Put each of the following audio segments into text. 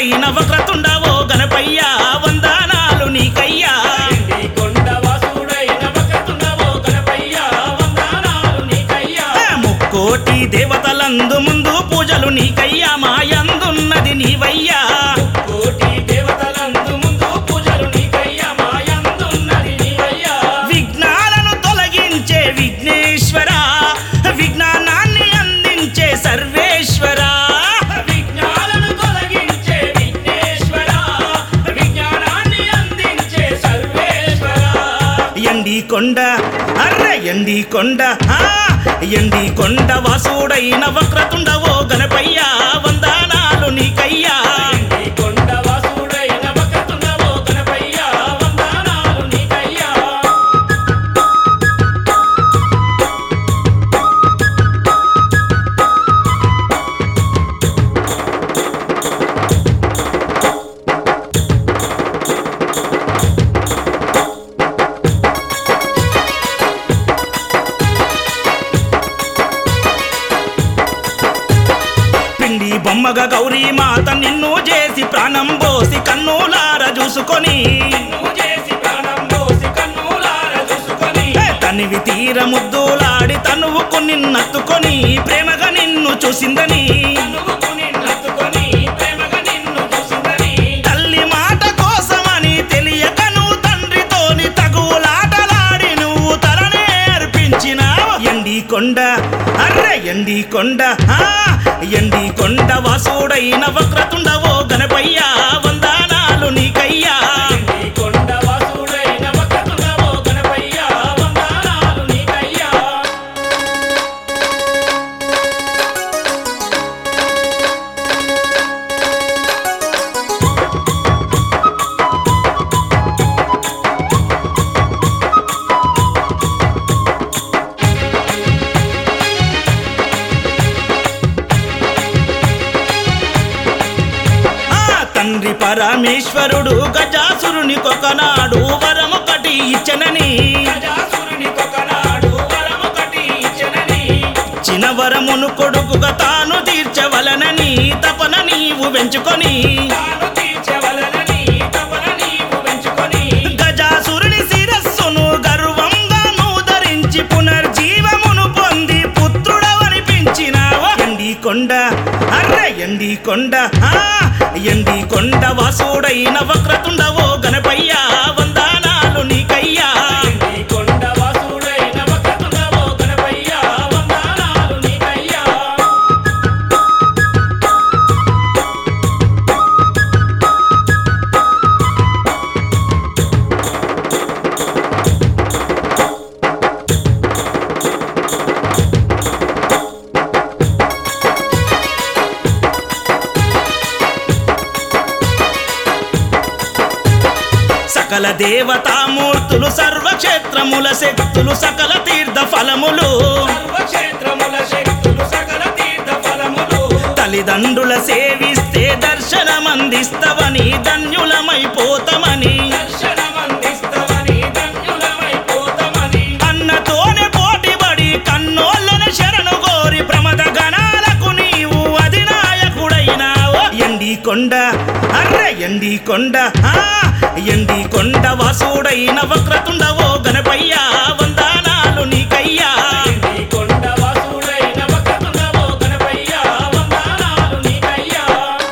వాసుడైన వక్రతుండవో గణపయ్యా వందనాలు నీకయ్యా ఎండి కొండ వాసుడైన వక్రతుండవో గణపయ్యా వందనాలు నీకయ్యా ముక్కోటి దేవతలందు ముందు పూజలు నీకయ్యా మాయందున్నది నీవయ్యా కోటి దేవతలందు ముందు పూజలు నీకయ్యా మాయందున్నది నీవయ్యా విఘ్నాలను తొలగించే విఘ్నేశ్వర విజ్ఞానాన్ని అందించే సర్వేశ్వర విజ్ఞాలను తొలగించే విఘ్నేశ్వర విజ్ఞానాన్ని అందించే సర్వేశ్వర ఎండి కొండ అర్రె ఎండి కొండ ఆ, ఎండి కొండ వాసుడైన వక్రతుండవో గణపయ్యా వందనాలు నీకయ్యా ఎండి కొండ వాసుడైన వక్రతుండవో గణపయ్యా వందనాలు నీకయ్యా పిండి బొమ్మగా గౌరీ మాత నిన్ను చేసి ప్రాణం పోసి కన్నులార చూసుకొని నువ్వు చేసి ప్రాణం పోసి కన్నులార చూసుకొని ఏ తనివి తీర ముద్దులాడి తనువుకు నిన్నత్తుకొని ప్రేమగా నిన్ను చూసిందని నువ్వు నిన్నెత్తుకొని ప్రేమగా నిన్ను చూసిందని తల్లి మాట కోసమని తెలియక నువ్వు తండ్రితోని తగులాటలాడి నువ్వు తలనే అర్పించినావు ఎండి కొండ అర్రె ఎండి కొండ ఆ, ఎండి కొండ వాసుడైన వక్రతుండవో గణపయ్యా వందనాలు నీకయ్యా ఎండి కొండ వాసుడైన వక్రతుండవో గణపయ్యా వందనాలు నీకయ్యా ఆ తండ్రి పరమేశ్వరుడు గజాసురుని కొకనాడు వరమొకటి ఇచ్చనని గజాసురుని కొకనాడు వరమొకటి ఇచ్చెనని చిన్న వరమును కొడుకుగా తాను తీర్చవలనని తపన నీవు పెంచుకొని తాను తీర్చవలనని తపన నీవు పెంచుకొని గజాసురుని శిరస్సును గర్వంగా నువ్వు ధరించి పునర్జీవమును పొంది పుత్రుడవనిపించినావు ఎండి కొండ అర్రె ఎండి కొండ ఆ, ఎండి కొండ వాసుడైన వక్రతుండవో గణపయ్యా వందనాలు నీకయ్యా ఎండి కొండ వాసుడైన వక్రతుండవో గణపయ్యా వందనాలు నీకయ్యా సకల దేవతామూర్తులు సర్వక్షేత్రముల శక్తులు సకల తీర్థ ఫలములు సర్వక్షేత్రముల శక్తులు సకల తీర్థ ఫలములు తల్లిదండ్రుల సేవిస్తే దర్శనమందిస్తవని ధన్యులమైపోతామని దర్శనమందిస్తవని ధన్యులమైపోతామని అన్నతోనే పోటీపడి కన్నోళ్ళను శరణు కోరి ప్రమద గణాలకు నీవు అధినాయకుడైనావు ఎండి కొండ అర్రె ఎండి కొండ ఆ, ఎండి కొండ వాసుడైన వక్రతుండవో గణపయ్యా వందనాలు నీకయ్యా ఎండి కొండ వాసుడైన వక్రతుండవో గణపయ్యా వందనాలు నీకయ్యా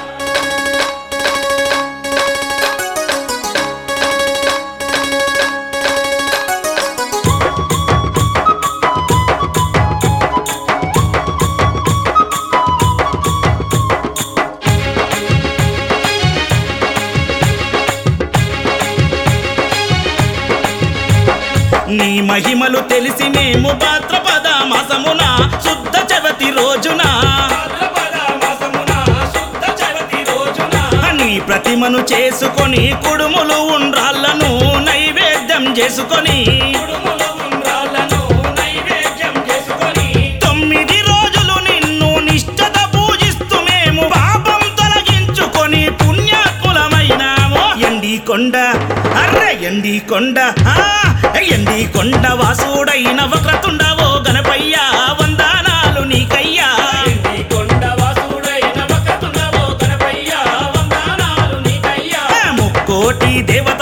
నీ మహిమలు తెలిసి మేము భాద్రపద మాసమున శుద్ధ చవతి రోజున భాద్రపద మాసమున శుద్ధ చవితి రోజున నీ ప్రతిమను చేసుకొని కుడుములు ఉండ్రాళ్ళను నైవేద్యం చేసుకొని కుడుముల ఉండ్రాళ్ళను నైవేద్యం చేసుకొని తొమ్మిది రోజులు నిన్ను నిష్ఠత పూజిస్తూ మేము పాపం తొలగించుకొని పుణ్యాత్ములమైనాము ఎండి కొండ అర్రె ఎండి కొండ ఆ, ఎండి కొండ వాసుడైన వక్రతుండవో గణపయ్యా వందనాలు నీకయ్యా ఎండి కొండ వాసుడైన వక్రతుండవో గణపయ్యా వందనాలు దేవత